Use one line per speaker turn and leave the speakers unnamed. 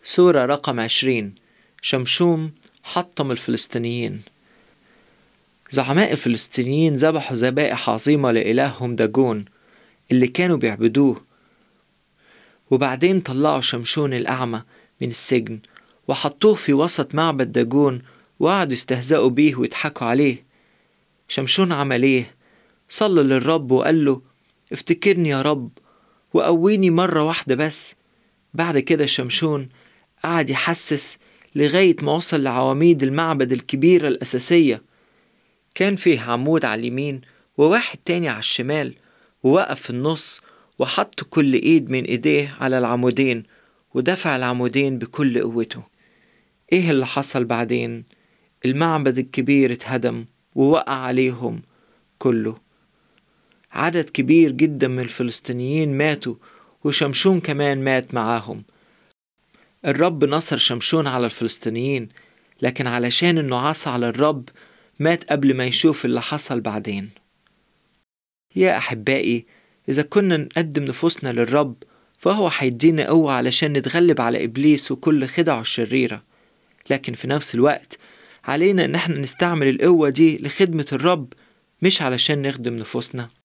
سورة رقم عشرين شمشوم حطم الفلسطينيين زعماء الفلسطينيين ذبحوا ذبائح عظيمة لإلههم داجون اللي كانوا بيعبدوه وبعدين طلعوا شمشون الأعمى من السجن وحطوه في وسط معبد داجون وقعدوا يستهزئوا بيه ويضحكوا عليه شمشون عمل ايه صلى للرب وقال له افتكرني يا رب وقويني مرة واحدة بس بعد كده شمشون قعد يحسس لغاية ما وصل لعواميد المعبد الكبيرة الأساسية كان فيه عمود على اليمين وواحد تاني على الشمال ووقف في النص وحط كل ايد من ايديه على العمودين ودفع العمودين بكل قوته ايه اللي حصل بعدين المعبد الكبير اتهدم ووقع عليهم كله عدد كبير جدا من الفلسطينيين ماتوا وشمشون كمان مات معاهم الرب نصر شمشون على الفلسطينيين لكن علشان انه عصى على الرب مات قبل ما يشوف اللي حصل بعدين يا أحبائي إذا كنا نقدم نفوسنا للرب فهو هيدينا قوة علشان نتغلب على إبليس وكل خدعه الشريرة لكن في نفس الوقت علينا إن احنا نستعمل القوة دي لخدمة الرب مش علشان نخدم نفوسنا